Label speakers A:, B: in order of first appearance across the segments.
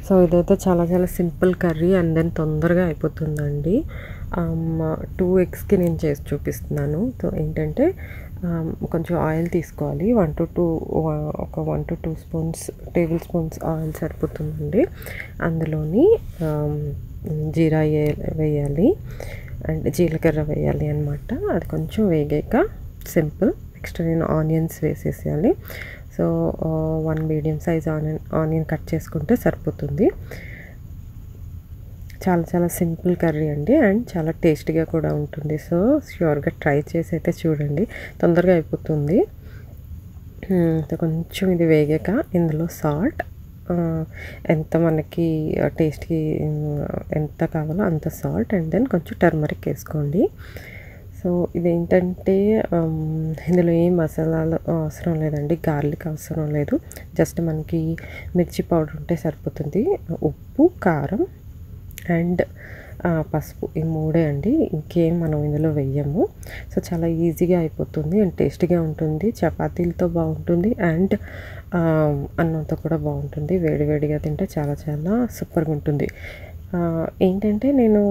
A: so ఇదైతే చాలా చాలా సింపుల్ కర్రీ అండ్ దెన్ తొందరగా అయిపోతుందండి టూ ఎగ్స్కి నేను చేసి చూపిస్తున్నాను సో ఏంటంటే ఆమ్, కొంచెం ఆయిల్ తీసుకోవాలి వన్ టు టూ ఒక one to two spoons tablespoons oil సరిపోతుందండి అందులోని ఆమ్, జీరా ఏ- వేయాలి అండ్ జీలకర్ర వేయాలి అనమాట అది కొంచెం వేగాక సింపుల్ నెక్స్ట్ నేను ఆనియన్స్ వేసేసేయాలి so one medium size onion onion cut చేసుకుంటే సరిపోతుంది చాలా చాలా సింపుల్ కర్రీ అండి అండ్ చాలా టేస్టీగా కూడా ఉంటుంది సో ష్యూర్గా ట్రై చేసి అయితే చూడండి తొందరగా అయిపోతుంది మ్మ్, సో కొంచెం ఇది వేగాక ఇందులో సాల్ట్ ఎంత మనకి టేస్ట్కి ఎంత కావాలో అంత సాల్ట్ అండ్ దెన్ కొంచెం టర్మరిక్ వేసుకోండి సో ఇదేంటంటే ఆమ్, ఇందులో ఏం మసాలాలు అవసరం లేదండి గార్లిక్ అవసరం లేదు జస్ట్ మనకి మిర్చి పౌడర్ ఉంటే సరిపోతుంది ఉప్పు కారం అండ్ ఆ, పసుపు ఈ మూడే అండి ఇంకేం మనం ఇందులో వెయ్యము సో చాలా ఈజీగా అయిపోతుంది అండ్ టేస్టీగా ఉంటుంది చపాతీలతో బాగుంటుంది అండ్ ఆ, అన్నంతో కూడా బాగుంటుంది వేడివేడిగా తింటే చాలా చాలా సూపర్గా ఉంటుంది ఆ, ఏంటంటే నేను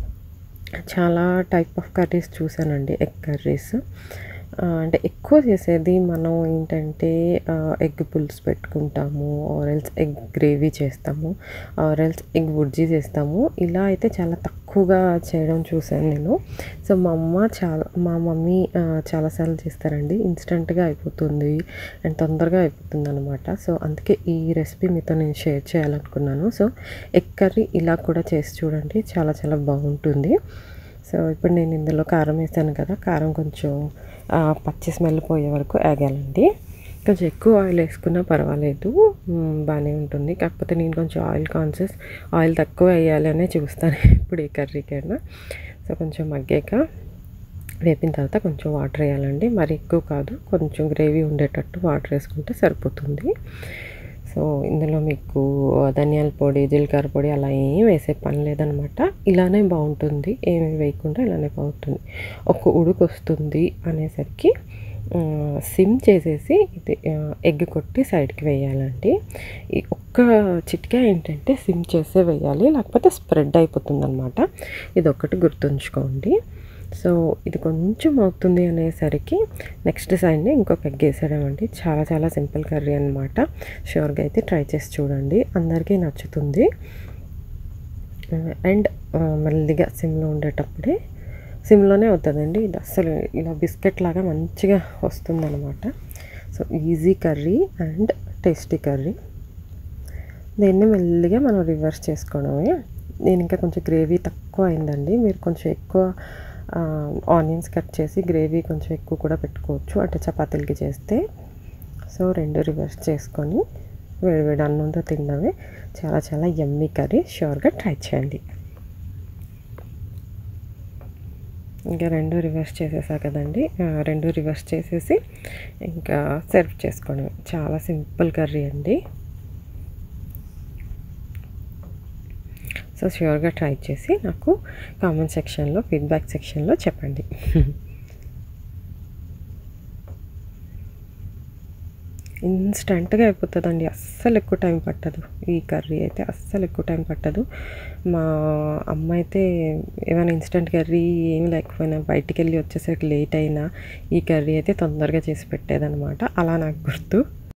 A: చాలా టైప్ ఆఫ్ కర్రీస్ చూసానండి ఎగ్ కర్రీస్ అంటే ఎక్కువ చేసేది మనం ఏంటంటే ఎగ్ పులుసు పెట్టుకుంటాము ఆరెల్స్ ఎగ్ గ్రేవీ చేస్తాము ఆరెల్స్ ఎగ్ బుర్జీ చేస్తాము ఇలా అయితే చాలా తక్కువగా చేయడం చూశాను నేను సో మా అమ్మ చాలా మా మమ్మీ ఆ, చాలాసార్లు చేస్తారండి ఇన్స్టెంట్గా అయిపోతుంది అండ్ తొందరగా అయిపోతుంది అనమాట సో అందుకే ఈ రెసిపీ మీతో నేను షేర్ చేయాలనుకున్నాను సో ఎగ్ కర్రీ ఇలా కూడా చేసి చూడండి చాలా చాలా బాగుంటుంది సో ఇప్పుడు నేను ఇందులో కారం వేసాను కదా కారం కొంచెం ఆ, పచ్చి స్మెల్ పోయే వరకు ఆగాలండి కొంచెం ఎక్కువ ఆయిల్ వేసుకున్నా పర్వాలేదు మ్, బాగానే ఉంటుంది కాకపోతే నేను కొంచెం ఆయిల్ కాన్షియస్ ఆయిల్ తక్కువ వేయాలి అనే చూస్తాను ఇప్పుడు ఈ కర్రీకైనా సో కొంచెం మగ్గాక వేపిన తర్వాత కొంచెం వాటర్ వేయాలండి మరి ఎక్కువ కాదు కొంచెం గ్రేవీ ఉండేటట్టు వాటర్ వేసుకుంటే సరిపోతుంది సో ఇందులో మీకు ధనియాల పొడి జీలకర్ర పొడి అలా ఏం వేసే పని లేదనమాట ఇలానే బాగుంటుంది ఏమి వేయకుండా ఇలానే బాగుంటుంది ఒక ఉడుకు వస్తుంది అనేసరికి ఆ, సిమ్ చేసేసి ఇది ఆ, ఎగ్ కొట్టి సైడ్కి వేయాలండి ఈ ఒక్క చిట్కా ఏంటంటే సిమ్ చేసే వేయాలి లేకపోతే స్ప్రెడ్ అయిపోతుంది అనమాట ఇది ఒక్కటి గుర్తుంచుకోండి సో ఇది కొంచెం అవుతుంది అనేసరికి నెక్స్ట్ సైడ్ని ఇంకొక ఎగ్ వేసాడమండి చాలా చాలా సింపుల్ కర్రీ అనమాట షూర్గా అయితే ట్రై చేసి చూడండి అందరికీ నచ్చుతుంది అండ్ మెల్లిగా సిమ్లో ఉండేటప్పుడే సిమ్లోనే అవుతుందండి ఇది అస్సలు ఇలా బిస్కెట్ లాగా మంచిగా వస్తుందన్నమాట so easy curry and tasty curry దీన్ని మెల్లిగా మనం రివర్స్ చేసుకోవడమే నేను ఇంకా కొంచెం గ్రేవీ తక్కువ అయిందండి మీరు కొంచెం ఎక్కువ ఆనియన్స్ కట్ చేసి గ్రేవీ కొంచెం ఎక్కువ కూడా పెట్టుకోవచ్చు అంటే చపాతీలకి చేస్తే సో రెండు రివర్స్ చేసుకొని వేడివేడి అన్నంతో తినడమే చాలా చాలా యమ్మీ కర్రీ షూర్గా ట్రై చేయండి ఇంకా రెండు రివర్స్ చేసేసా కదండి ఆ, రెండు రివర్స్ చేసేసి ఇంకా సర్వ్ చేసుకోవడమే చాలా సింపుల్ కర్రీ అండి సో ష్యూర్గా ట్రై చేసి నాకు కామెంట్ సెక్షన్లో ఫీడ్బ్యాక్ సెక్షన్లో చెప్పండి ఇన్స్టెంట్గా అయిపోతుందండి అస్సలు ఎక్కువ టైం పట్టదు ఈ కర్రీ అయితే అస్సలు ఎక్కువ టైం పట్టదు మా అమ్మ అయితే ఏమైనా ఇన్స్టెంట్ కర్రీ ఏమి లేకపోయినా బయటికి వెళ్ళి వచ్చేసరికి లేట్ అయినా ఈ కర్రీ అయితే తొందరగా చేసి పెట్టేదనమాట అలా నాకు గుర్తు